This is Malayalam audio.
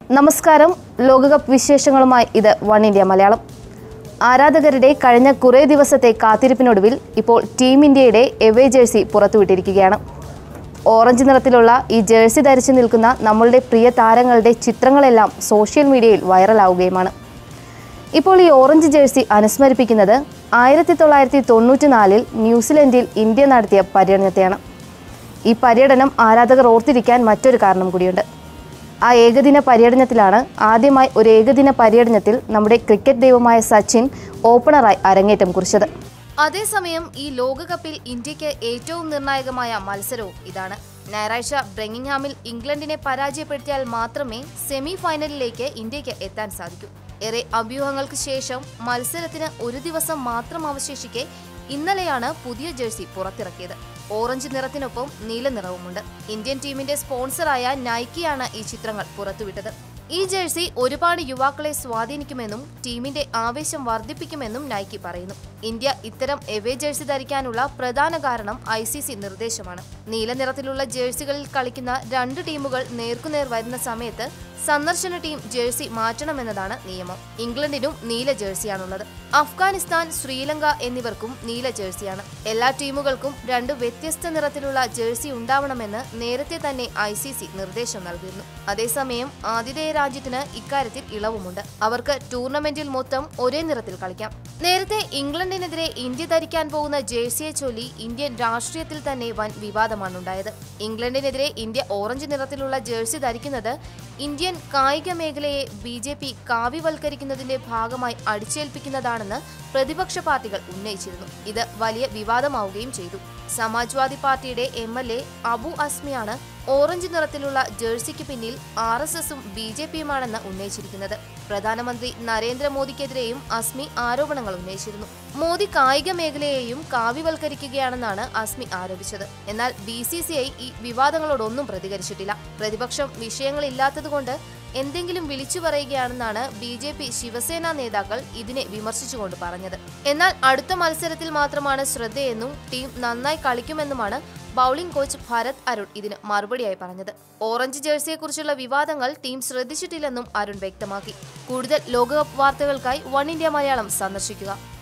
നമസ്കാരം ലോകകപ്പ് വിശേഷങ്ങളുമായി ഇത് വൺ ഇന്ത്യ മലയാളം ആരാധകരുടെ കഴിഞ്ഞ കുറേ ദിവസത്തെ കാത്തിരിപ്പിനൊടുവിൽ ഇപ്പോൾ ടീം ഇന്ത്യയുടെ എവേ ജേഴ്സി പുറത്തുവിട്ടിരിക്കുകയാണ് ഓറഞ്ച് നിറത്തിലുള്ള ഈ ജേഴ്സി ധരിച്ചു നിൽക്കുന്ന നമ്മളുടെ പ്രിയ താരങ്ങളുടെ ചിത്രങ്ങളെല്ലാം സോഷ്യൽ മീഡിയയിൽ വൈറലാവുകയുമാണ് ഇപ്പോൾ ഈ ഓറഞ്ച് ജേഴ്സി അനുസ്മരിപ്പിക്കുന്നത് ആയിരത്തി തൊള്ളായിരത്തി തൊണ്ണൂറ്റി നാലിൽ ന്യൂസിലൻഡിൽ ഇന്ത്യ നടത്തിയ പര്യടനത്തെയാണ് ഈ പര്യടനം ആരാധകർ ഓർത്തിരിക്കാൻ മറ്റൊരു കാരണം കൂടിയുണ്ട് ആ ഏകദിന പര്യടനത്തിലാണ് ആദ്യമായി ഒരു ഏകദിന പര്യടനത്തിൽ നമ്മുടെ ക്രിക്കറ്റ് ദൈവമായ സച്ചിൻ ഓപ്പണറായി അരങ്ങേറ്റം കുറിച്ചത് അതേസമയം ഈ ലോകകപ്പിൽ ഇന്ത്യക്ക് ഏറ്റവും നിർണായകമായ മത്സരവും ഇതാണ് ഞായറാഴ്ച ബ്രെങ്ങിംഗ്ഹാമിൽ ഇംഗ്ലണ്ടിനെ പരാജയപ്പെടുത്തിയാൽ മാത്രമേ സെമി ഫൈനലിലേക്ക് ഇന്ത്യക്ക് എത്താൻ സാധിക്കൂ ഏറെ അഭ്യൂഹങ്ങൾക്ക് ശേഷം മത്സരത്തിന് ഒരു ദിവസം മാത്രം അവശേഷിക്കെ ഇന്നലെയാണ് പുതിയ ജേഴ്സി പുറത്തിറക്കിയത് ഓറഞ്ച് നിറത്തിനൊപ്പം നീല നിറവുമുണ്ട് ഇന്ത്യൻ ടീമിന്റെ സ്പോൺസറായ നൈക്കിയാണ് ഈ ചിത്രങ്ങൾ പുറത്തുവിട്ടത് ഈ ജേഴ്സി ഒരുപാട് യുവാക്കളെ സ്വാധീനിക്കുമെന്നും ടീമിന്റെ ആവേശം വർദ്ധിപ്പിക്കുമെന്നും നൈക്കി പറയുന്നു ഇന്ത്യ ഇത്തരം എവേ ജേഴ്സി ധരിക്കാനുള്ള പ്രധാന കാരണം ഐ സി സി നിർദ്ദേശമാണ് നീല നിറത്തിലുള്ള ജേഴ്സികളിൽ കളിക്കുന്ന രണ്ട് ടീമുകൾ നേർക്കുനേർ വരുന്ന സമയത്ത് സന്ദർശന ടീം ജേഴ്സി മാറ്റണമെന്നതാണ് നിയമം ഇംഗ്ലണ്ടിനും നീല ജേഴ്സിയാണുള്ളത് അഫ്ഗാനിസ്ഥാൻ ശ്രീലങ്ക എന്നിവർക്കും നീല ജേഴ്സിയാണ് എല്ലാ ടീമുകൾക്കും രണ്ട് വ്യത്യസ്ത നിറത്തിലുള്ള ജേഴ്സി ഉണ്ടാവണമെന്ന് നേരത്തെ തന്നെ ഐ സി സി നിർദ്ദേശം നൽകിയിരുന്നു അതേസമയം ആതിഥേയ രാജ്യത്തിന് ഇക്കാര്യത്തിൽ ഇളവുമുണ്ട് അവർക്ക് ടൂർണമെന്റിൽ മൊത്തം ഒരേ നിറത്തിൽ കളിക്കാം നേരത്തെ ഇംഗ്ലണ്ടിനെതിരെ ഇന്ത്യ ധരിക്കാൻ പോകുന്ന ജേഴ്സിയെ ചൊല്ലി ഇന്ത്യൻ രാഷ്ട്രീയത്തിൽ തന്നെ വൻ വിവാദമാണ് ഉണ്ടായത് ഇംഗ്ലണ്ടിനെതിരെ ഇന്ത്യ ഓറഞ്ച് നിറത്തിലുള്ള ജേഴ്സി ധരിക്കുന്നത് ഇന്ത്യൻ കായിക മേഖലയെ ബി ജെ പി കാവ്യവൽക്കരിക്കുന്നതിന്റെ ഭാഗമായി അടിച്ചേൽപ്പിക്കുന്നതാണെന്ന് പ്രതിപക്ഷ പാർട്ടികൾ ഉന്നയിച്ചിരുന്നു ഇത് വലിയ വിവാദമാവുകയും ചെയ്തു സമാജ്വാദി പാർട്ടിയുടെ M L A Abu Azmi orange നിറത്തിലുള്ള ജേഴ്സിക്ക് പിന്നിൽ ആർ എസ് എസും ബി ജെ പിയുമാണെന്ന് ഉന്നയിച്ചിരിക്കുന്നത് പ്രധാനമന്ത്രി നരേന്ദ്രമോദിക്കെതിരെയും അസ്മി ആരോപണങ്ങൾ ഉന്നയിച്ചിരുന്നു മോദി കായിക മേഖലയെയും കാവ്യവൽക്കരിക്കുകയാണെന്നാണ് അസ്മി ആരോപിച്ചത് എന്നാൽ ബി സി സി ഐ ഈ വിവാദങ്ങളോടൊന്നും പ്രതികരിച്ചിട്ടില്ല പ്രതിപക്ഷം വിഷയങ്ങളില്ലാത്തതുകൊണ്ട് എന്തെങ്കിലും വിളിച്ചു പറയുകയാണെന്നാണ് ബി ജെ പി ശിവസേന നേതാക്കൾ ഇതിനെ വിമർശിച്ചുകൊണ്ട് പറഞ്ഞത് എന്നാൽ അടുത്ത മത്സരത്തിൽ മാത്രമാണ് ശ്രദ്ധയെന്നും ടീം നന്നായി കളിക്കുമെന്നുമാണ് ബൗളിംഗ് കോച്ച് ഭരത് അരുൺ ഇതിന് മറുപടിയായി പറഞ്ഞത് ഓറഞ്ച് ജേഴ്സിയെക്കുറിച്ചുള്ള വിവാദങ്ങൾ ടീം ശ്രദ്ധിച്ചിട്ടില്ലെന്നും അരുൺ വ്യക്തമാക്കി കൂടുതൽ ലോകകപ്പ് വാർത്തകൾക്കായി വൺ ഇന്ത്യ മലയാളം സന്ദർശിക്കുക